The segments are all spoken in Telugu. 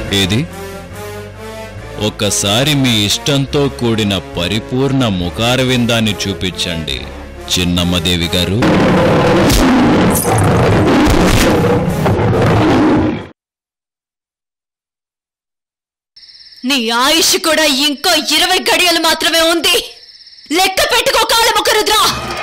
ఏది ఒక్కసారి మీ ఇష్టంతో కూడిన పరిపూర్ణ ముఖారవిందాన్ని చూపించండి చిన్నమ్మదేవి గారు నీ ఆయుష్ కూడా ఇంకో ఇరవై గడియలు మాత్రమే ఉంది లెక్క పెట్టుకో కాలముఖ రుద్రా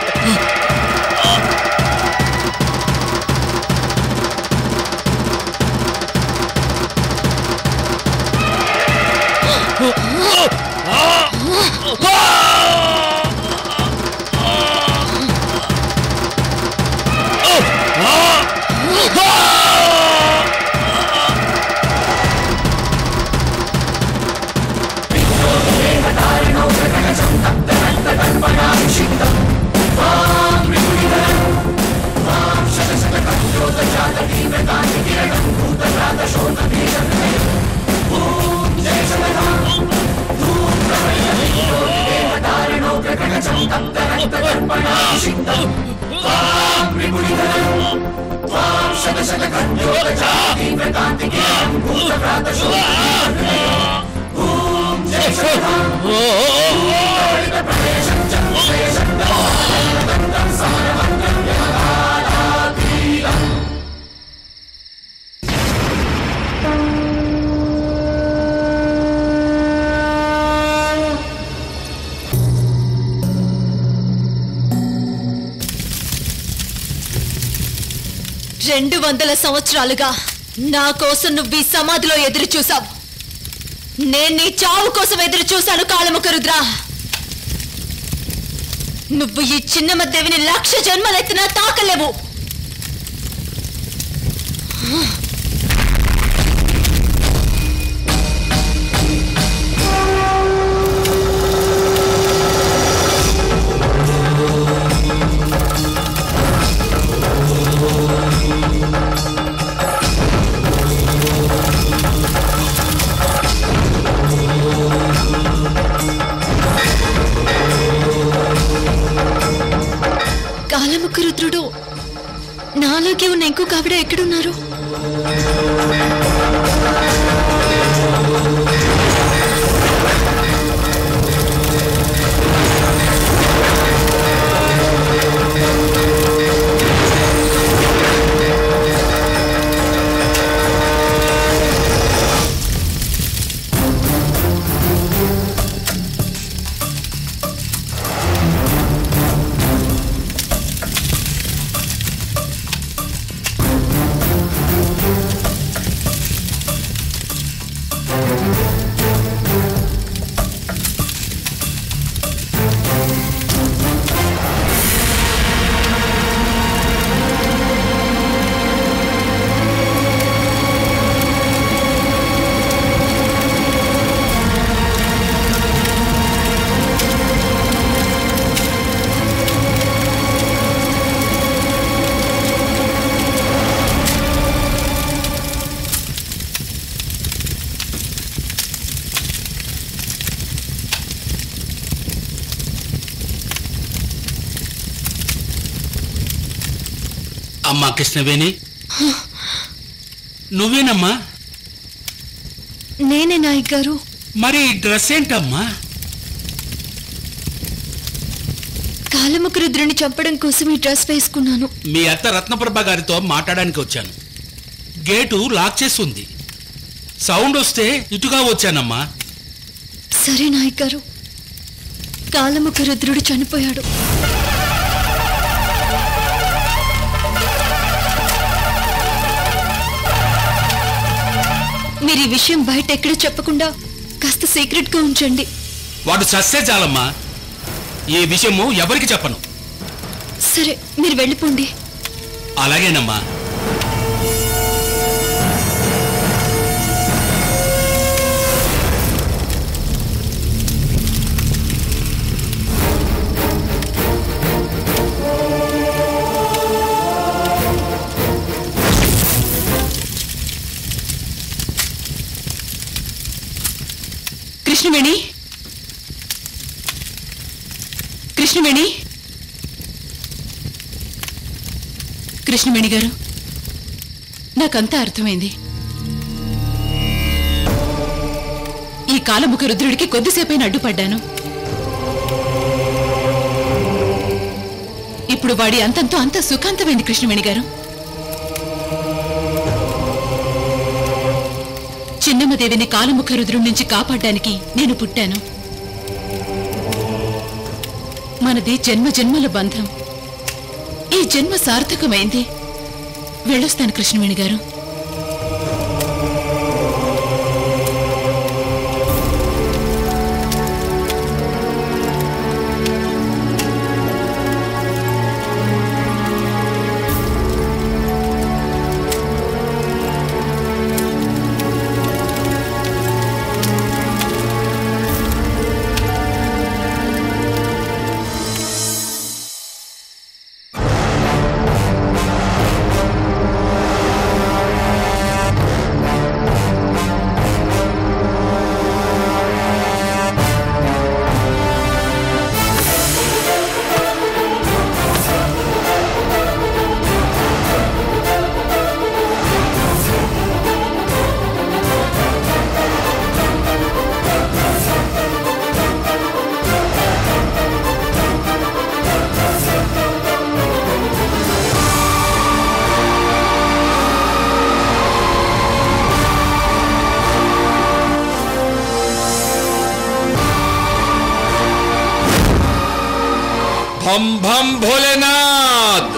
రెండు వందల సంవత్సరాలుగా నా కోసం నువ్వు ఈ సమాధిలో ఎదురు చూసావు నేను నీ చావు కోసం ఎదురు చూశాను కాళముఖ రుద్రా నువ్వు ఈ చిన్నమ్మ దేవిని లక్ష జన్మలెత్తినా తాకలేవు కాలముఖ రుద్రుడు నాలాగే ఉన్న ఇంకొక ఆవిడ ఎక్కడున్నారు అమ్మా కృష్ణవేణి నువ్వేనమ్మా నేనే నాయక్ గారు మరి ఈ డ్రెస్ ఏంటమ్మా కాలముఖ రుద్రుని చంపడం కోసం ఈ డ్రెస్ వేసుకున్నాను మీ అత్త రత్నప్రభ గారితో మాట్లాడడానికి వచ్చాను గేటు లాక్ చేసి ఉంది సౌండ్ వస్తే ఇటుగా వచ్చానమ్మా సరే నాయక్ గారు కాలముఖ రుద్రుడు చనిపోయాడు మీరు ఈ విషయం బయట ఎక్కడ చెప్పకుండా కాస్త సీక్రెట్ గా ఉంచండి వాడు చస్తే చాలమ్మా ఈ విషయము ఎవరికి చెప్పను సరే మీరు వెళ్ళిపోండి అలాగేనమ్మా కృష్ణవేణి కృష్ణవేణి కృష్ణవేణి గారు నాకంతా అర్థమైంది కాలముఖ రుద్రుడికి కొద్దిసేపైన అడ్డుపడ్డాను ఇప్పుడు వాడి అంతంతో అంత సుఖాంతమైంది కృష్ణవేణి గారు చిన్నమ్మదేవిని కాలముఖ రుద్రుడి నుంచి కాపాడడానికి నేను పుట్టాను మనది జన్మ జన్మల బంధం ఈ జన్మ సార్థకమైంది వెళ్ళొస్తాను కృష్ణవేణి గారు భం భం భోలేనాథ్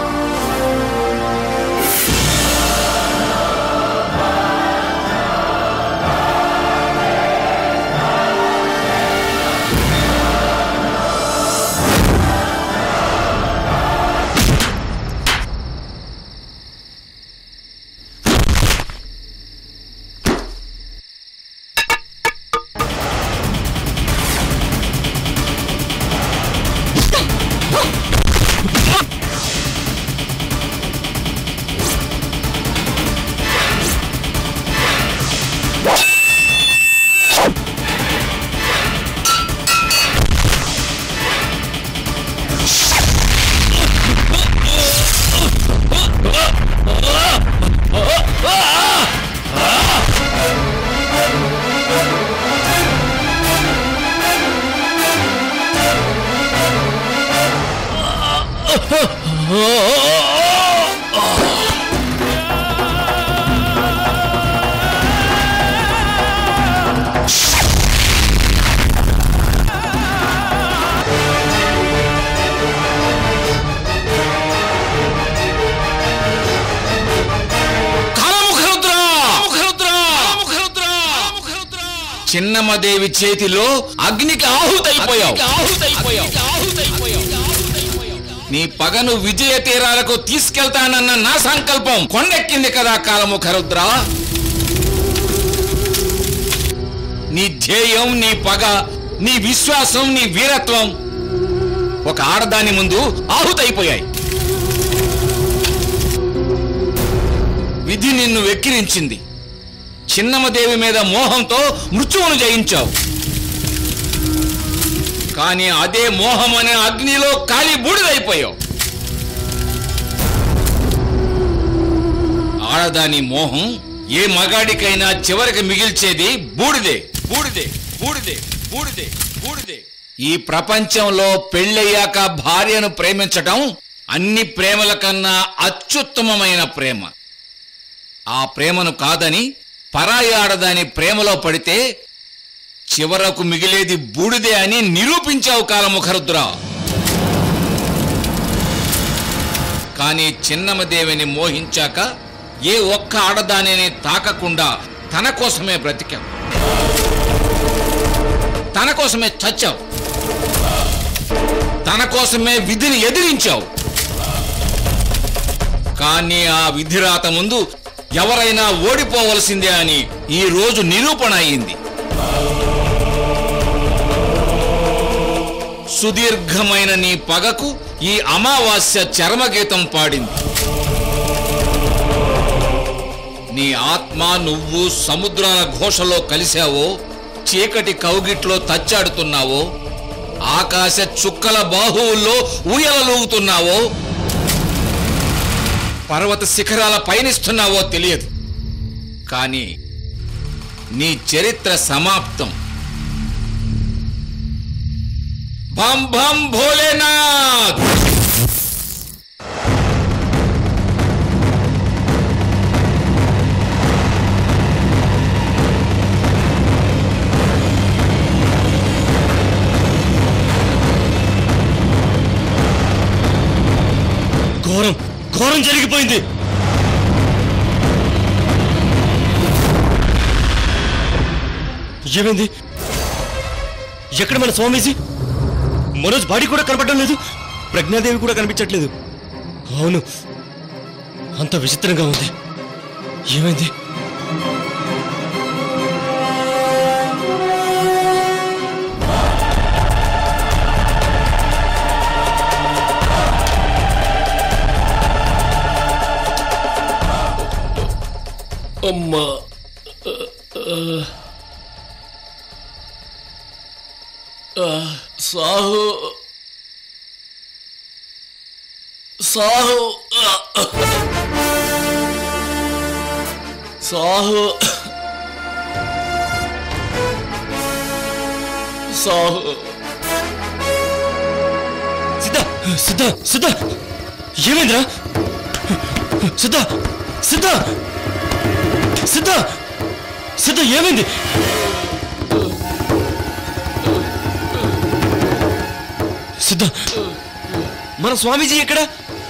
చిన్నమ్మదేవి చేతిలో అగ్నికి ఆహుతైపోయావు నీ పగను విజయ తీరాలకు తీసుకెళ్తానన్న నా సంకల్పం కొండెక్కింది కదా కాలముఖరుద్ర నీ ధ్యేయం నీ పగ నీ విశ్వాసం నీ వీరత్వం ఒక ఆడదాని ముందు ఆహుతైపోయాయి విధి నిన్ను వెక్కిరించింది చిన్నమ్మదేవి మీద మోహంతో మృత్యువును జయించావు కానీ అదే మోహం అనే అగ్నిలో కాలి బూడిదైపోయావు ఆడదాని మోహం ఏ మగాడికైనా చివరికి మిగిల్చేది బూడిదే బూడిదే బూడిదే బూడిదే బూడిదే ఈ ప్రపంచంలో పెళ్ళయ్యాక భార్యను ప్రేమించటం అన్ని ప్రేమల కన్నా అత్యుత్తమమైన ప్రేమ ఆ ప్రేమను కాదని పరాయి ఆడదాని ప్రేమలో పడితే చివరకు మిగిలేది బూడిదే అని నిరూపించావు కాలముఖరుద్ర కానీ చిన్నమదేవిని మోహించాక ఏ ఒక్క ఆడదానిని తాకకుండా తన కోసమే బ్రతికావు తన కోసమే చచ్చావు తన కోసమే విధిని ఎదిరించావు కానీ ఆ విధిరాత ముందు ఎవరైనా ఓడిపోవలసిందే అని ఈ రోజు నిరూపణ అయింది సుదీర్ఘమైన నీ పగకు ఈ అమావాస్య చర్మగీతం పాడింది నీ ఆత్మ నువ్వు సముద్రాల ఘోషలో కలిశావో చీకటి కౌగిట్లో తచ్చాడుతున్నావో ఆకాశ చుక్కల బాహువుల్లో ఊయలలూగుతున్నావో పర్వత శిఖరాల పయనిస్తున్నావో తెలియదు కానీ నీ చరిత్ర సమాప్తం భం భం భోలేనాథ్ ఘోరం ఘోరం జరిగిపోయింది ఏమైంది ఎక్కడ మన స్వామీజీ మనోజ్ బాడీ కూడా కనపడడం లేదు ప్రజ్ఞాదేవి కూడా కనిపించట్లేదు అవును అంత విచిత్రంగా ఉంది ఏమైంది అమ్మా సాహు సాహు సాహు సాహు సిద్ధ సిద్ధ సిద్ధ ఏమైందిరా సిద్ధ సిద్ధ సిద్ధ సిద్ధ ఏమైంది సిద్ధ మన స్వామీజీ ఎక్కడ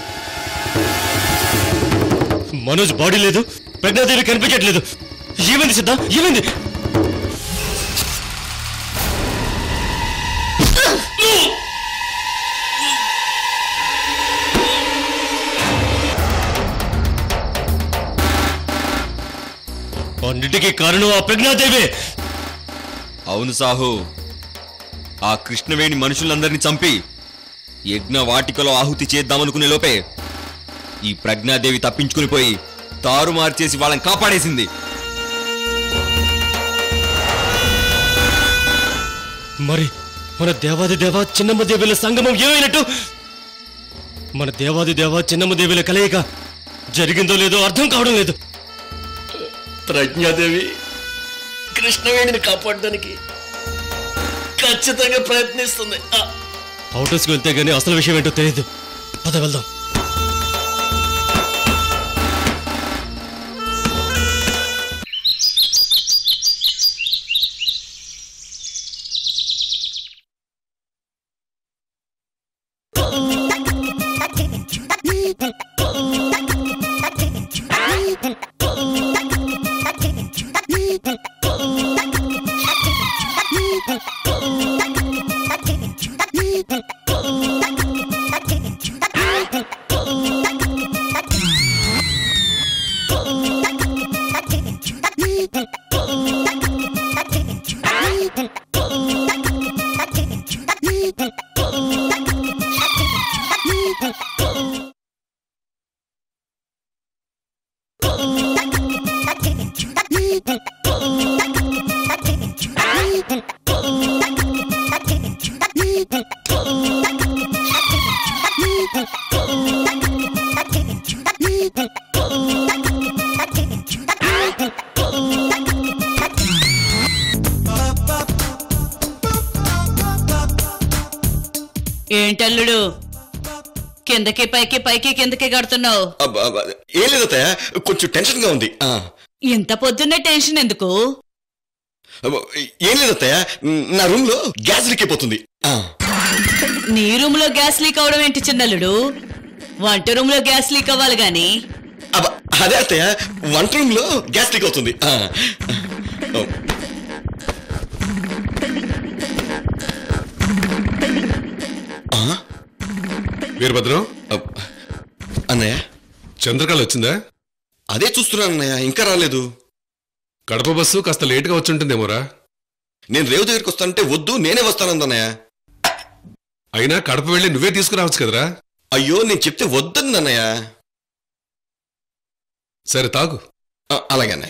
మనోజ్ బాడీ లేదు ప్రజ్ఞాదేవి కనిపించట్లేదు ఏమైంది సిద్ధ ఏమైంది అన్నిటికీ కారణం ఆ ప్రజ్ఞాదేవే అవును సాహు ఆ కృష్ణవేణి మనుషులందరినీ చంపి యజ్ఞ వాటికలో ఆహుతి చేద్దామనుకునే లోపే ఈ ప్రజ్ఞాదేవి తప్పించుకుని పోయి తారుమారు చేసి వాళ్ళని కాపాడేసింది మరి మన దేవాది దేవ చిన్నమ్మ దేవుల సంగమం ఏమైనట్టు మన దేవాది దేవ చిన్నమ్మ దేవుల కలయిక జరిగిందో లేదో అర్థం కావడం లేదు ప్రజ్ఞాదేవి కృష్ణవేణిని కాపాడడానికి ఖచ్చితంగా ప్రయత్నిస్తుంది ఆ, అవుటర్స్కి వెళ్తే గానీ అసలు విషయం ఏంటో తెలియదు పద వెళ్దాం ఏంటల్లుడు కిందకి పైకి పైకి కిందకి కడుతున్నావు అబ్బా, అబ్బా, ఏం లేదు అత్తయ్య కొంచెం టెన్షన్ గా ఉంది ఆ. ఇంత పొద్దున్నే టెన్షన్ ఎందుకు అబ్బా, ఏం లేదు అత్తయ్య నా రూమ్ లో గ్యాస్ లీక్ అయిపోతుంది ఆ. నీ రూమ్ లో గ్యాస్ లీక్ అవడం ఏంటి చిన్నల్లుడు వంట రూమ్ లో గ్యాస్ లీక్ అవ్వాలి గాని అబ్బా, అదే అత్తయ్య వంట రూమ్ లో గ్యాస్ లీక్ అవుతుంది ఆ. ఓ. ఆ? వీరభద్రం అబ్బ. అన్నయ్య చంద్రకళ వచ్చిందా అదే చూస్తున్నాను అన్నయ్య ఇంకా రాలేదు కడప బస్సు కాస్త లేటుగా వచ్చుంటుందేమోరా నేను రేవు దగ్గరికి వస్తానంటే వద్దు నేనే వస్తానందన్నయ్య అయినా కడప వెళ్ళి నువ్వే తీసుకురావచ్చు కదరా అయ్యో నేను చెప్తే వద్దందన్నయ్య సరే తాగు ఆ, అలాగే అన్నయ్య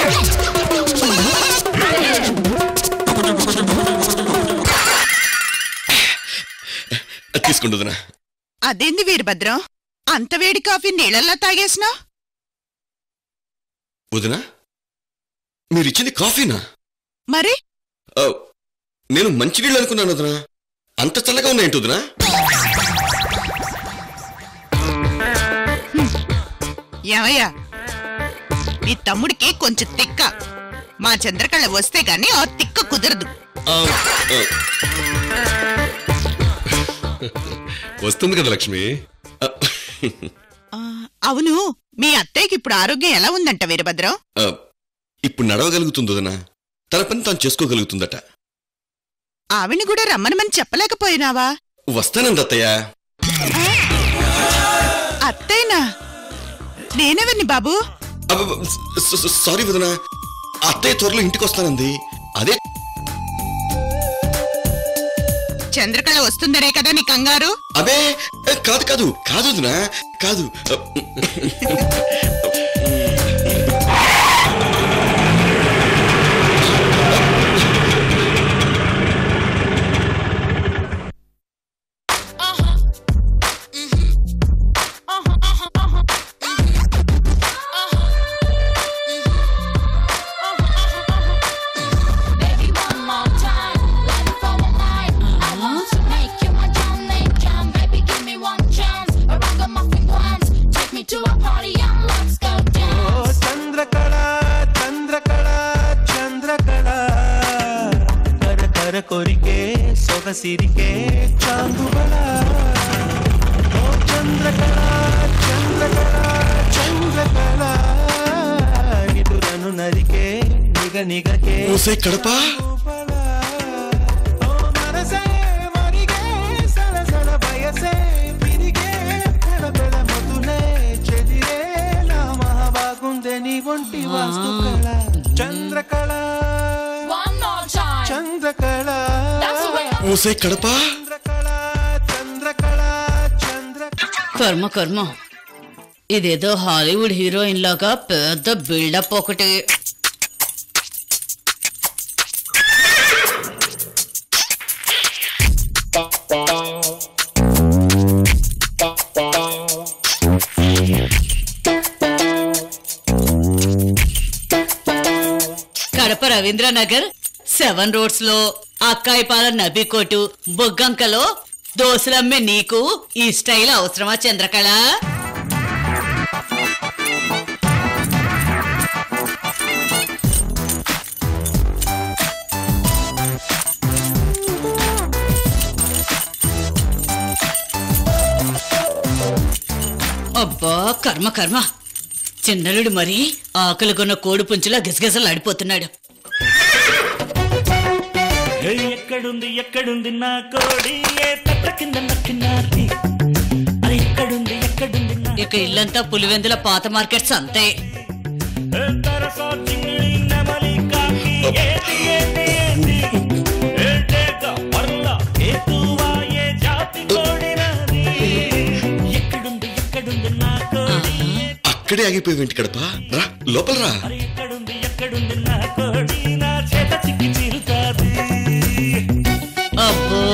తీసుకుంటుందినా అదేంది వీరభద్రం అంత వేడి కాఫీ నీళ్ళల్లా తాగేసినా వదినా మీరిచ్చింది కాఫీనా మరి ఆ, నేను మంచినీళ్ళు అనుకున్నాను వదినా అంత చల్లగా ఉన్నాయంట వదినా ఏమయ్యా మీ తమ్ముడికి కొంచెం తిక్క మా చంద్రకళ వస్తే గాని ఆ తిక్క కుదరదు ఆ, ఆ, వస్తుంది కదా లక్ష్మి ఆ, అవును మీ అత్తయ్యకి ఇప్పుడు ఆరోగ్యం ఎలా ఉందంట వీరభద్రం ఆ, ఇప్పుడు నడవగలుగుతుంది వదినా తన పని తాను చేసుకోగలుగుతుందట ఆవిని కూడా రమ్మనమని చెప్పలేకపోయినావా వస్తానంది అత్తయ్య అత్తయ్యనా నేనెవరిని బాబు అబ్బబ్బ, స- స- సారీ వదినా అత్తయ్య త్వరలో ఇంటికి వస్తానంది అదే చంద్రకళ వస్తుందనే కదా నీ కంగారు అబే కాదు కాదు కాదు వదినా కాదు Baby, one more time, let it fall a night. I want to make you my John name John. Baby, give me one chance. A ragamuffin glance. Take me to a party and let's go dance. Chandrakala Chandrakala Chandrakala కర కర కొరికే సొగసిరికే చాందుబల ఓ చంద్రకళ చంద్రకళ చంద్రకళ నిదురను నరికే నిగ నిగకే ఊసే కడప ఓ మనసే మరిగే సలసల బయసే పిరిగే పెడ పెడ మధునే చెదిరే నా మహాబాగుందే నీ ఒంటి వాస్తు కళ Chandrakala One more time. Chandrakala That's the way I ఊసే కడప చంద్రకళ చంద్ర కర్మ కర్మ ఇదేదో హాలీవుడ్ హీరోయిన్ లాగా పెద్ద బిల్డప్ ఒకటి కడప రవీంద్రనగర్ సెవెన్ రోడ్స్ లో అక్కాయిపాల నబికోటు బొగ్గంకలో దోశలమ్మే నీకు ఈ స్టైల్ అవసరమా చంద్రకళ అబ్బా కర్మ కర్మ చిన్నలుడు మరి ఆకలి కొన్న కోడి పుంచులా గిసగిసలాడిపోతున్నాడు హే, ఎక్కడుంది ఎక్కడుంది నా కోడి ఏ తట్ట కింద నక్కినాది అది ఎక్కడుంది ఎక్కడుంది నా ఇక ఇల్లంతా పులివెందుల పాత మార్కెట్స్ అంతే ఏ తరసా చింగిడి నెమలి కాకి ఏది ఏది ఏది ఏ డేగ పర్ల ఏ తువా ఏ జాతి కోడి నాది ఎక్కడుంది ఎక్కడుంది నా కోడి అక్కడే ఆగిపోయి కడప రా లోపల రా మరి ఎక్కడుంది ఎక్కడుంది నా కోడి నా చేత చిక్కి చిరుతాది అబ్బో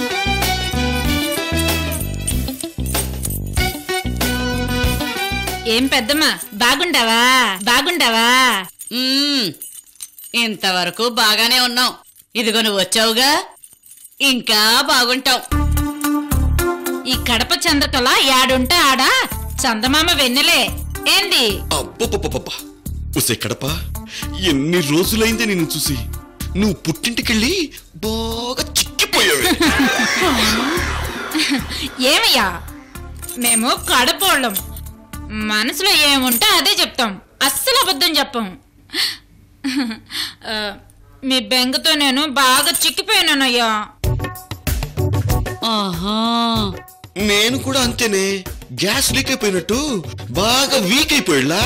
ఏం పెద్దమ్మా బాగుండావా బాగుండావా మ్మ్. ఇంతవరకు బాగానే ఉన్నాం ఇదిగో నువ్వు వచ్చావుగా ఇంకా బాగుంటావు ఈ కడప చంద్రకళ యాడుంటే ఆడా చందమామ వెన్నెలే ఏంది అబ్బబ్బబ్బబ్బ ఉసే కడప ఎన్ని రోజులైందే నిన్ను చూసి నువ్వు పుట్టింటికెళ్ళి బాగా చిక్కిపోయావే ఏమయ్యా మేము కడపోళ్ళం మనసులో ఏముంటే అదే చెప్తాం అస్సలు అబద్ధం చెప్పం ఆ, మీ బెంగతో నేను బాగా చిక్కిపోయానయ్యా ఆహా నేను కూడా అంతేనే గ్యాస్ లీక్ అయిపోయినట్టు బాగా వీక్ అయిపోయిలా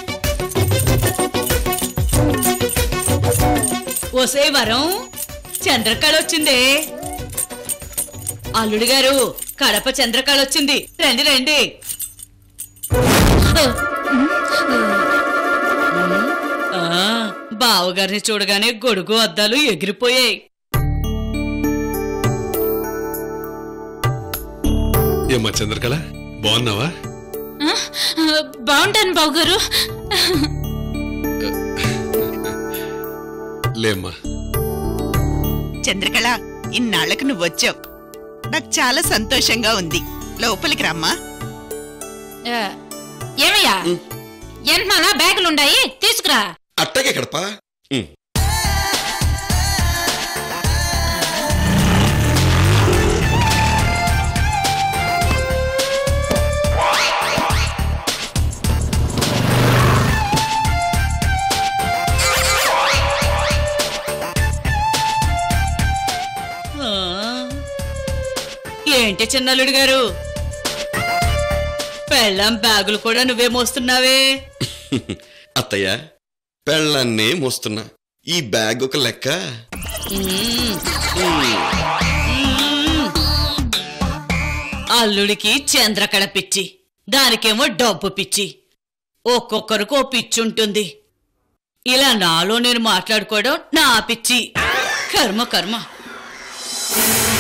ఓసే వరం చంద్రకళ వచ్చిందే అల్లుడు గారు కడప చంద్రకళ వచ్చింది రండి రండి ఆ, బావగారిని చూడగానే గొడుగు అద్దాలు ఎగిరిపోయాయి ఏమ్మా చంద్రకళ బాగున్నావా ఆ, బాగుంటాను బావగారు లేమ్మా చంద్రకళ ఇన్నాళ్లకు నువ్వు వచ్చావు నాకు చాలా సంతోషంగా ఉంది లోపలికి రమ్మా ఆ, ఏమయ్యా ఎంతమానా బ్యాగులుండాయి తీసుకురా అట్టగే కడప ఉమ్. ఆ, ఏంటి చిన్నల్లుడు గారు పెళ్ళం బ్యాగులు కూడా నువ్వే మోస్తున్నావే అత్తయ్య పెళ్ళన్నే మోస్తున్నా ఈ బ్యాగ్ ఒక లెక్క మ్మ్. అల్లుడికి చంద్రకళ పిచ్చి దానికేమో డబ్బు పిచ్చి ఒక్కొక్కరికి ఓ పిచ్చి ఉంటుంది ఇలా నాలో నేను మాట్లాడుకోవడం నా పిచ్చి కర్మ కర్మ